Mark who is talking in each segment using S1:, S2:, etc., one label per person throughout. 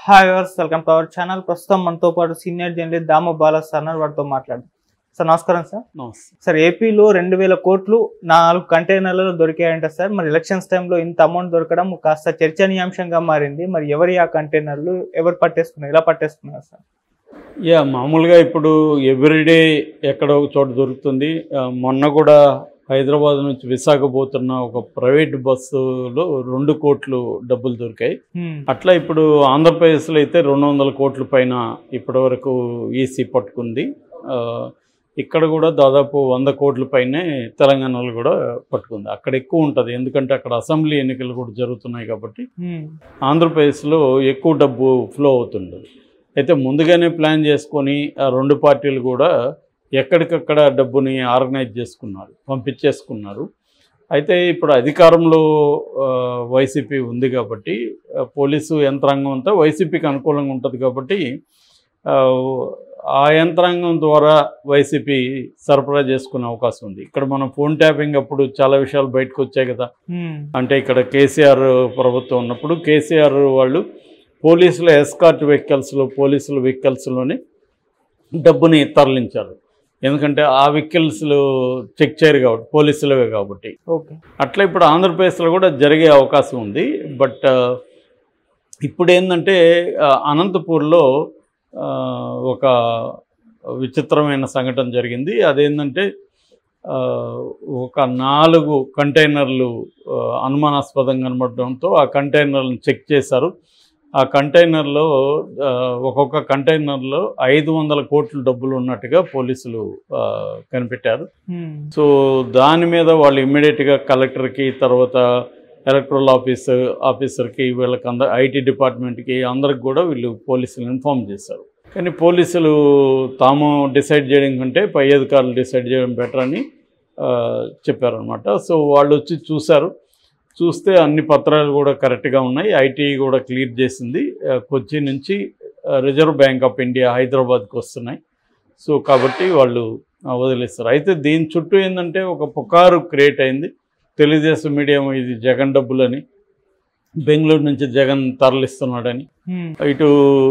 S1: Hi viewers welcome to our channel ప్రస్తుతం మనతో పాటు senior journalist Dama Bala sir వారితో మాట్లాడు సార్ నమస్కారం సార్
S2: నమస్తే
S1: సార్ ఏపీలో రెండు వేల కోట్లు నాలుగు కంటైనర్లలో దొరికాయంట సార్ మరి ఎలక్షన్స్ టైంలో ఇంత అమౌంట్ దొరకడం కాస్త చర్చనీయాంశంగా మారింది మరి ఎవరి ఆ కంటైనర్లు ఎవరు పట్టేసుకున్నారు ఎలా పట్టేసుకున్నారు సార్
S2: యా మామూలుగా ఇప్పుడు ఎవ్రీడే ఎక్కడో ఒక చోట దొరుకుతుంది ఆ, మొన్న కూడా హైదరాబాద్ నుంచి విశాఖ పోతున్న ఒక ప్రైవేట్ బస్సులో రెండు కోట్లు డబ్బులు దొరికాయి
S1: హ్మ్.
S2: అట్లా ఇప్పుడు ఆంధ్రప్రదేశ్లో అయితే రెండు వందల కోట్ల పైన ఇప్పటివరకు ఈసీ పట్టుకుంది ఆ, ఇక్కడ కూడా దాదాపు వంద కోట్ల పైనే తెలంగాణలో కూడా పట్టుకుంది అక్కడ ఎక్కువ ఉంటుంది ఎందుకంటే అక్కడ అసెంబ్లీ ఎన్నికలు కూడా జరుగుతున్నాయి కాబట్టి
S1: హ్మ్.
S2: ఆంధ్రప్రదేశ్లో ఎక్కువ డబ్బు ఫ్లో అవుతుండదు అయితే ముందుగానే ప్లాన్ చేసుకొని ఆ రెండు పార్టీలు కూడా ఎక్కడికక్కడ డబ్బుని ఆర్గనైజ్ చేసుకున్నారు పంపించేసుకున్నారు అయితే ఇప్పుడు అధికారంలో ఆ, వైసీపీ ఉంది కాబట్టి ఆ, పోలీసు యంత్రాంగం అంతా వైసీపీకి అనుకూలంగా ఉంటుంది కాబట్టి ఆ, ఆ యంత్రాంగం ద్వారా వైసీపీ సరఫరా చేసుకునే అవకాశం ఉంది ఇక్కడ మనం ఫోన్ ట్యాపింగ్ అప్పుడు చాలా విషయాలు బయటకు వచ్చాయి కదా
S1: హ్మ్.
S2: అంటే ఇక్కడ కేసీఆర్ ప్రభుత్వం ఉన్నప్పుడు కేసీఆర్ వాళ్ళు పోలీసుల ఎస్కార్ట్ వెహికల్స్లో పోలీసుల వెహికల్స్లోనే డబ్బుని తరలించారు ఎందుకంటే ఆ వెహికల్స్లు చెక్ చేయరు కాబట్టి పోలీసులవే కాబట్టి
S1: ఓకే
S2: అట్లా ఇప్పుడు ఆంధ్రప్రదేశ్లో కూడా జరిగే అవకాశం ఉంది బట్ ఇప్పుడు ఏంటంటే ఆ, అనంతపూర్లో ఆ, ఒక విచిత్రమైన సంఘటన జరిగింది అదేంటంటే ఆ, ఒక నాలుగు కంటైనర్లు ఆ, అనుమానాస్పదంగా కనబడడంతో ఆ కంటైనర్లను చెక్ చేశారు ఆ కంటైనర్లో ఆ, ఒక్కొక్క కంటైనర్లో ఐదు వందల కోట్ల డబ్బులు ఉన్నట్టుగా పోలీసులు ఆ, కనిపెట్టారు
S1: హ్మ్.
S2: సో దాని మీద వాళ్ళు ఇమ్మీడియట్గా కలెక్టర్కి తర్వాత ఎలక్ట్రల్ ఆఫీసర్ ఆఫీసర్కి వీళ్ళకి అందరు ఐటీ డిపార్ట్మెంట్కి అందరికి కూడా వీళ్ళు పోలీసులు ఇన్ఫామ్ చేశారు కానీ పోలీసులు తాము డిసైడ్ చేయడం కంటే పై అధికారులు డిసైడ్ చేయడం బెటర్ అని ఆ, చెప్పారనమాట సో వాళ్ళు వచ్చి చూశారు చూస్తే అన్ని పత్రాలు కూడా కరెక్ట్గా ఉన్నాయి ఐటీ కూడా క్లియర్ చేసింది ఆ, కొచ్చి నుంచి ఆ, రిజర్వ్ బ్యాంక్ ఆఫ్ ఇండియా హైదరాబాద్కి వస్తున్నాయి సో కాబట్టి వాళ్ళు ఆ, వదిలేస్తారు అయితే దీని చుట్టూ ఏంటంటే ఒక పుకారు క్రియేట్ అయింది తెలుగుదేశం మీడియా ఇది జగన్ డబ్బులని బెంగళూరు నుంచి జగన్ తరలిస్తున్నాడని
S1: హ్మ్.
S2: ఇటు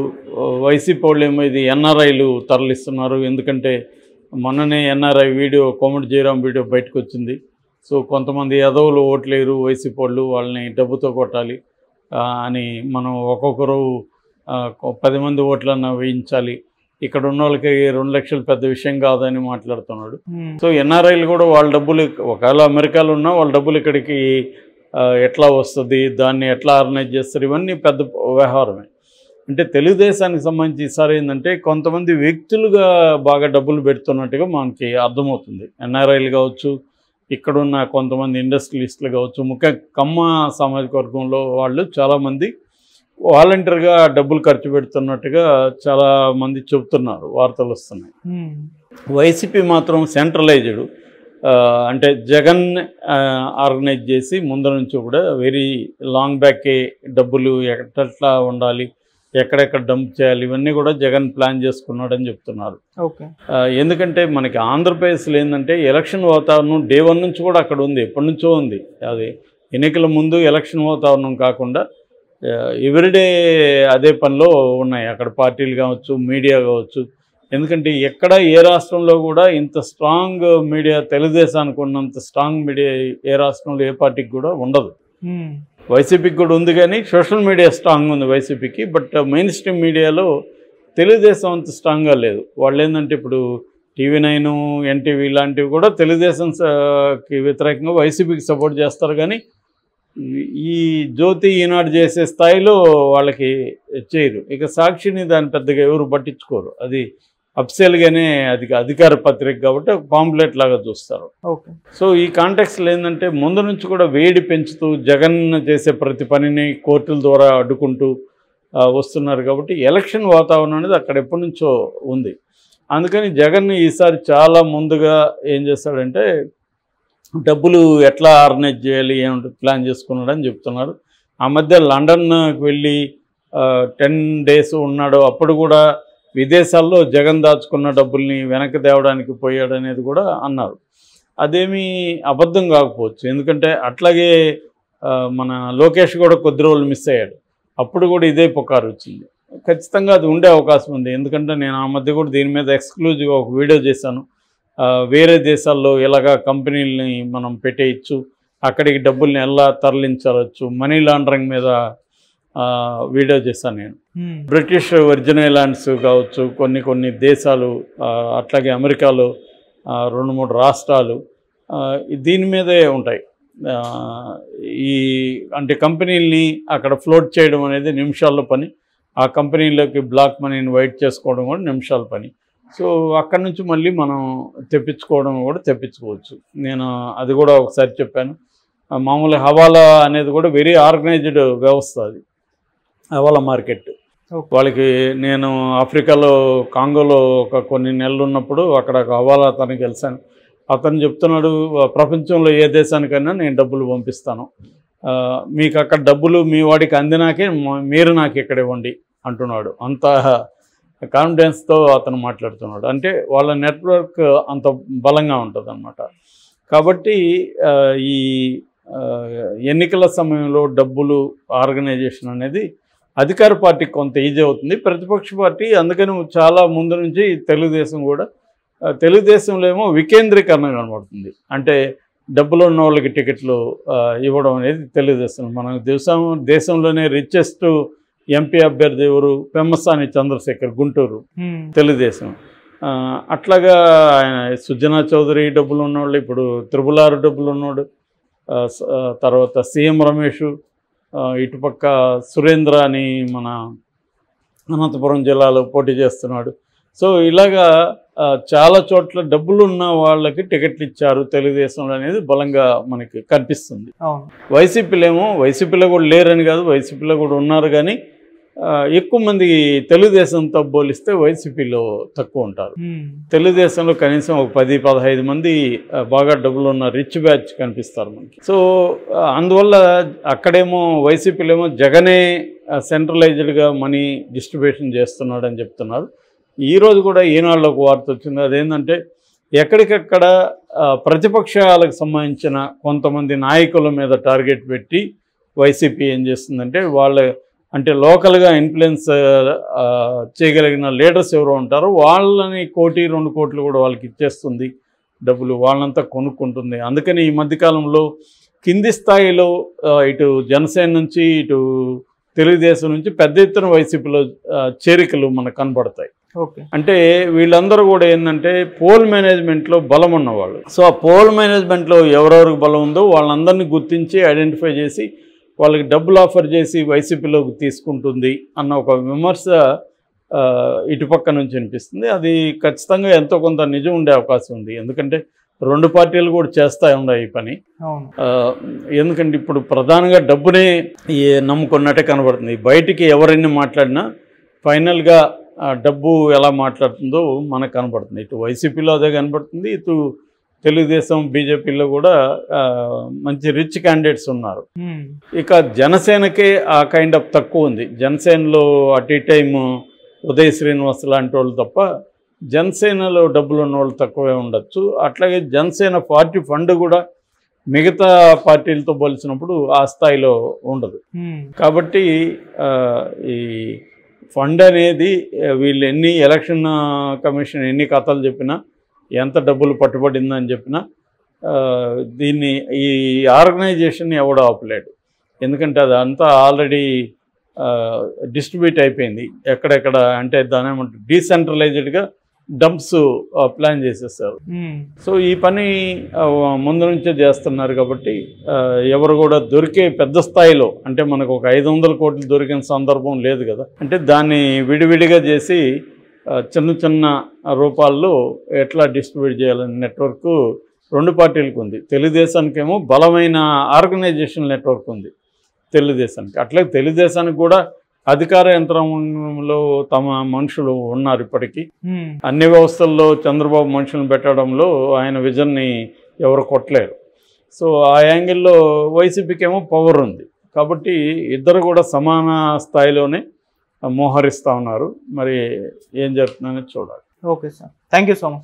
S2: వైసీపీ వాళ్ళు ఏమో ఇది ఎన్ఆర్ఐలు తరలిస్తున్నారు ఎందుకంటే మొన్ననే NRI video Komati Jayaram video బయటకు వచ్చింది సో కొంతమంది యదవులు ఓట్లేరు వైసీపీ వాళ్ళు వాళ్ళని డబ్బుతో కొట్టాలి ఆ, అని మనం ఒక్కొక్కరు ఆ, కొ- పది మంది ఓట్లన్నా వేయించాలి ఇక్కడ ఉన్న వాళ్ళకి రెండు లక్షలు పెద్ద విషయం కాదని మాట్లాడుతున్నాడు
S1: హ్మ్.
S2: సో ఎన్ఆర్ఐలు కూడా వాళ్ళ డబ్బులు ఒకవేళ అమెరికాలో ఉన్నా వాళ్ళ డబ్బులు ఇక్కడికి ఆ, ఎట్లా వస్తుంది దాన్ని ఎట్లా ఆర్గనైజ్ చేస్తారు ఇవన్నీ పెద్ద వ్యవహారమే అంటే తెలుగుదేశానికి సంబంధించి ఈసారి ఏంటంటే కొంతమంది వ్యక్తులుగా బాగా డబ్బులు పెడుతున్నట్టుగా మనకి అర్థమవుతుంది ఎన్ఆర్ఐలు కావచ్చు ఇక్కడున్న కొంతమంది ఇండస్ట్రియలిస్టులు కావచ్చు ముఖ్య కమ్మ సామాజిక వర్గంలో వాళ్ళు చాలామంది వాలంటీర్గా డబ్బులు ఖర్చు పెడుతున్నట్టుగా చాలామంది చెబుతున్నారు వార్తలు వస్తున్నాయి
S1: హ్మ్.
S2: వైసీపీ మాత్రం సెంట్రలైజ్డ్ అంటే జగన్ ఆ, ఆర్గనైజ్ చేసి ముందు నుంచి కూడా వెరీ లాంగ్ బ్యాకే డబ్బులు ఎట్లా ఉండాలి ఎక్కడెక్కడ డంప్ చేయాలి ఇవన్నీ కూడా జగన్ ప్లాన్ చేసుకున్నాడని చెప్తున్నారు
S1: ఓకే
S2: ఆ, ఎందుకంటే మనకి ఆంధ్రప్రదేశ్లో ఏంటంటే ఎలక్షన్ వాతావరణం డే వన్ నుంచి కూడా అక్కడ ఉంది ఎప్పటి నుంచో ఉంది అది ఎన్నికల ముందు ఎలక్షన్ వాతావరణం కాకుండా ఎవ్రీడే అదే పనిలో ఉన్నాయి అక్కడ పార్టీలు కావచ్చు మీడియా కావచ్చు ఎందుకంటే ఎక్కడ ఏ రాష్ట్రంలో కూడా ఇంత స్ట్రాంగ్ మీడియా తెలుగుదేశానికి ఉన్నంత స్ట్రాంగ్ మీడియా ఏ రాష్ట్రంలో ఏ పార్టీకి కూడా ఉండదు
S1: హ్మ్.
S2: వైసీపీకి కూడా ఉంది కానీ సోషల్ మీడియా స్ట్రాంగ్ ఉంది వైసీపీకి బట్ మెయిన్ స్ట్రీమ్ మీడియాలో తెలుగుదేశం అంత స్ట్రాంగ్గా లేదు వాళ్ళు ఏంటంటే ఇప్పుడు టీవీ నైన్ ఎన్టీవీ ఇలాంటివి కూడా తెలుగుదేశం స- కి వ్యతిరేకంగా వైసీపీకి సపోర్ట్ చేస్తారు కానీ ఈ- ఈ జ్యోతి ఈనాడు చేసే స్థాయిలో వాళ్ళకి చేయరు ఇక సాక్షిని దాన్ని పెద్దగా ఎవరు పట్టించుకోరు అది అఫ్సియల్గానే అది అధికార పత్రిక కాబట్టి ఒక పాంప్లెట్ లాగా చూస్తారు
S1: ఓకే
S2: సో ఈ కాంటెక్స్లో ఏంటంటే ముందు నుంచి కూడా వేడి పెంచుతూ జగన్ చేసే ప్రతి పనిని కోర్టుల ద్వారా అడ్డుకుంటూ ఆ, వస్తున్నారు కాబట్టి ఎలక్షన్ వాతావరణం అనేది అక్కడ ఎప్పటి నుంచో ఉంది అందుకని జగన్ ఈసారి చాలా ముందుగా ఏం చేస్తాడంటే డబ్బులు ఎట్లా ఆర్గనైజ్ చేయాలి ఏమంటే ప్లాన్ చేసుకున్నాడని చెప్తున్నారు ఆ మధ్య లండన్కి వెళ్ళి టెన్ డేస్ ఉన్నాడు అప్పుడు కూడా విదేశాల్లో జగన్ దాచుకున్న డబ్బుల్ని వెనక్కి తేవడానికి పోయాడు అనేది కూడా అన్నారు అదేమీ అబద్ధం కాకపోవచ్చు ఎందుకంటే అట్లాగే ఆ, మన లోకేష్ కూడా కొద్ది రోజులు మిస్ అయ్యాడు అప్పుడు కూడా ఇదే పుకారు వచ్చింది ఖచ్చితంగా అది ఉండే అవకాశం ఉంది ఎందుకంటే నేను ఆ మధ్య కూడా దీని మీద ఎక్స్క్లూజివ్గా ఒక వీడియో చేశాను ఆ, వేరే దేశాల్లో ఇలాగా కంపెనీలని మనం పెట్టేయచ్చు అక్కడికి డబ్బుల్ని ఎలా తరలించవచ్చు మనీ లాండరింగ్ మీద ఆ, వీడియో చేశాను నేను
S1: ఉమ్,
S2: బ్రిటిష్ వర్జిన్ ఐలాండ్స్ కావచ్చు కొన్ని కొన్ని దేశాలు ఆ, అట్లాగే అమెరికాలో ఆ, రెండు మూడు రాష్ట్రాలు ఆ, దీని మీదే ఉంటాయి ఆ, ఈ అంటే కంపెనీల్ని అక్కడ ఫ్లోట్ చేయడం అనేది నిమిషాల్లో పని ఆ కంపెనీలోకి బ్లాక్ మనీని వైట్ చేసుకోవడం కూడా నిమిషాల పని సో అక్కడ నుంచి మళ్ళీ మనం తెప్పించుకోవడం కూడా తెప్పించుకోవచ్చు నేను అది కూడా ఒకసారి చెప్పాను ఆ, మామూలు హవాలా అనేది కూడా వెరీ ఆర్గనైజ్డ్ వ్యవస్థ అది హవాలా మార్కెట్
S1: ఓకే.
S2: వాళ్ళకి నేను ఆఫ్రికాలో కాంగోలో ఒక కొన్ని నెలలు ఉన్నప్పుడు అక్కడ ఒక హవాలా అతనికి కలిశాను అతను చెప్తున్నాడు "ఆ, ప్రపంచంలో ఏ దేశానికైనా నేను డబ్బులు పంపిస్తాను ఆ, మీకు అక్కడ డబ్బులు మీ వాడికి అందినాకే మ- మీరు నాకు ఇక్కడ ఇవ్వండి అంటున్నాడు అంత కాన్ఫిడెన్స్తో అతను మాట్లాడుతున్నాడు అంటే వాళ్ళ నెట్వర్క్ అంత బలంగా ఉంటుంది కాబట్టి ఆ, ఈ ఆ, ఎన్నికల సమయంలో డబ్బులు ఆర్గనైజేషన్ అనేది అధికార పార్టీకి కొంత ఈజీ అవుతుంది ప్రతిపక్ష పార్టీ అందుకని చాలా ముందు నుంచి తెలుగుదేశం కూడా ఆ, తెలుగుదేశంలో ఏమో వికేంద్రీకరణ కనబడుతుంది అంటే డబ్బులు ఉన్న వాళ్ళకి టికెట్లు ఆ, ఇవ్వడం అనేది తెలుగుదేశం మన దేశం దేశంలోనే రిచెస్ట్ ఎంపీ అభ్యర్థి ఎవరు పెమ్మసాని చంద్రశేఖర్ గుంటూరు
S1: ఉమ్,
S2: తెలుగుదేశం ఆ, అట్లాగా ఆయన సుజనా చౌదరి డబ్బులు ఉన్నవాళ్ళు ఇప్పుడు త్రిపులారు డబ్బులు ఉన్నాడు ఆ, స- ఆ, తర్వాత సీఎం రమేష్ ఆ, ఇటుపక్క సురేంద్ర అని మన అనంతపురం జిల్లాలో పోటీ చేస్తున్నాడు సో ఇలాగా ఆ, చాలా చోట్ల డబ్బులు ఉన్న వాళ్ళకి టికెట్లు ఇచ్చారు తెలుగుదేశంలో అనేది బలంగా మనకి కనిపిస్తుంది
S1: అవును
S2: వైసీపీలో ఏమో వైసీపీలో కూడా లేరని కాదు వైసీపీలో కూడా ఉన్నారు కానీ ఆ, ఎక్కువ మంది తెలుగుదేశంతో పోలిస్తే వైసీపీలో తక్కువ ఉంటారు
S1: ఉమ్,
S2: తెలుగుదేశంలో కనీసం ఒక పది పదహైదు మంది ఆ, బాగా డబ్బులు ఉన్న రిచ్ బ్యాచ్ కనిపిస్తారు మనకి సో ఆ, అందువల్ల అక్కడేమో వైసీపీలో ఏమో జగనే సెంట్రలైజ్డ్గా మనీ డిస్ట్రిబ్యూషన్ చేస్తున్నాడు అని చెప్తున్నారు ఈరోజు కూడా ఈనాడులో ఒక వార్త వచ్చింది అదేంటంటే ఎక్కడికక్కడ ఆ, ప్రతిపక్షాలకు సంబంధించిన కొంతమంది నాయకుల మీద టార్గెట్ పెట్టి వైసీపీ ఏం చేస్తుందంటే వాళ్ళ అంటే లోకల్గా ఇన్ఫ్లుయెన్స్ ఆ, చేయగలిగిన లీడర్స్ ఎవరు ఉంటారో వాళ్ళని కోటి రెండు కోట్లు కూడా వాళ్ళకి ఇచ్చేస్తుంది డబ్బులు వాళ్ళంతా కొనుక్కుంటుంది అందుకని ఈ మధ్యకాలంలో కింది స్థాయిలో ఆ, ఇటు జనసేన నుంచి ఇటు తెలుగుదేశం నుంచి పెద్ద ఎత్తున వైసీపీలో ఆ, చేరికలు మనకు కనబడతాయి
S1: ఓకే
S2: అంటే వీళ్ళందరూ కూడా ఏంటంటే పోల్ మేనేజ్మెంట్లో బలం ఉన్నవాళ్ళు సో ఆ పోల్ మేనేజ్మెంట్లో ఎవరెవరికి బలం ఉందో వాళ్ళందరినీ గుర్తించి ఐడెంటిఫై చేసి వాళ్ళకి డబ్బులు ఆఫర్ చేసి వైసీపీలోకి తీసుకుంటుంది అన్న ఒక విమర్శ ఆ, ఇటుపక్క నుంచి అనిపిస్తుంది అది ఖచ్చితంగా ఎంతో కొంత నిజం ఉండే అవకాశం ఉంది ఎందుకంటే రెండు పార్టీలు కూడా చేస్తూ ఉన్నాయి ఈ పని
S1: అవును
S2: ఆ, ఎందుకంటే ఇప్పుడు ప్రధానంగా డబ్బునే ఈ నమ్ముకున్నట్టే కనబడుతుంది బయటికి ఎవరైనా మాట్లాడినా ఫైనల్గా ఆ డబ్బు ఎలా మాట్లాడుతుందో మనకు కనబడుతుంది ఇటు వైసీపీలో అదే కనబడుతుంది ఇటు తెలుగుదేశం బీజేపీలో కూడా ఆ, మంచి రిచ్ క్యాండిడేట్స్ ఉన్నారు
S1: ఉమ్,
S2: ఇక జనసేనకే ఆ కైండ్ ఆఫ్ తక్కువ ఉంది జనసేనలో అట్ ఈ టైం ఉదయ్ శ్రీనివాస్ లాంటి వాళ్ళు తప్ప జనసేనలో డబ్బులు ఉన్న వాళ్ళు తక్కువే ఉండొచ్చు అట్లాగే జనసేన పార్టీ ఫండ్ కూడా మిగతా పార్టీలతో పోల్చినప్పుడు ఆ స్థాయిలో ఉండదు
S1: ఉమ్,
S2: కాబట్టి ఆ, ఈ ఫండ్ అనేది ఆ, వీళ్ళు ఎన్ని ఎలక్షన్ ఆ, కమిషన్ ఎన్ని కథలు చెప్పినా ఎంత డబ్బులు పట్టుబడిందని చెప్పినా ఆ, దీన్ని ఈ ఆర్గనైజేషన్ ఎవడో ఆపలేడు ఎందుకంటే అది అంతా ఆల్రెడీ డిస్ట్రిబ్యూట్ అయిపోయింది ఎక్కడెక్కడ అంటే దాని ఏమంటారు డీసెంట్రలైజ్డ్గా డంప్స్ ప్లాన్ చేసేసారు
S1: ఉమ్,
S2: సో ఈ పని ఆ, ముందు నుంచే చేస్తున్నారు కాబట్టి ఆ, ఎవరు కూడా దొరికే పెద్ద స్థాయిలో అంటే మనకు ఒక ఐదు వందల కోట్లు దొరికిన సందర్భం లేదు కదా అంటే దాన్ని విడివిడిగా చేసి ఆ, చిన్న చిన్న రూపాల్లో ఎట్లా డిస్ట్రిబ్యూట్ చేయాలనే నెట్వర్క్ రెండు పార్టీలకు ఉంది తెలుగుదేశానికేమో బలమైన ఆర్గనైజేషన్ నెట్వర్క్ ఉంది తెలుగుదేశానికి అట్లాగే తెలుగుదేశానికి కూడా అధికార యంత్రంలో తమ మనుషులు ఉన్నారు ఇప్పటికీ
S1: ఉమ్,
S2: అన్ని వ్యవస్థల్లో చంద్రబాబు మనుషులను పెట్టడంలో ఆయన విజన్ని ఎవరు కొట్టలేరు సో ఆ యాంగిల్లో వైసీపీకి ఏమో పవర్ ఉంది కాబట్టి ఇద్దరు కూడా సమాన స్థాయిలోనే మోహరిస్తూ ఉన్నారు మరి ఏం జరుగుతుందనేది చూడాలి
S1: okay sir thank you so much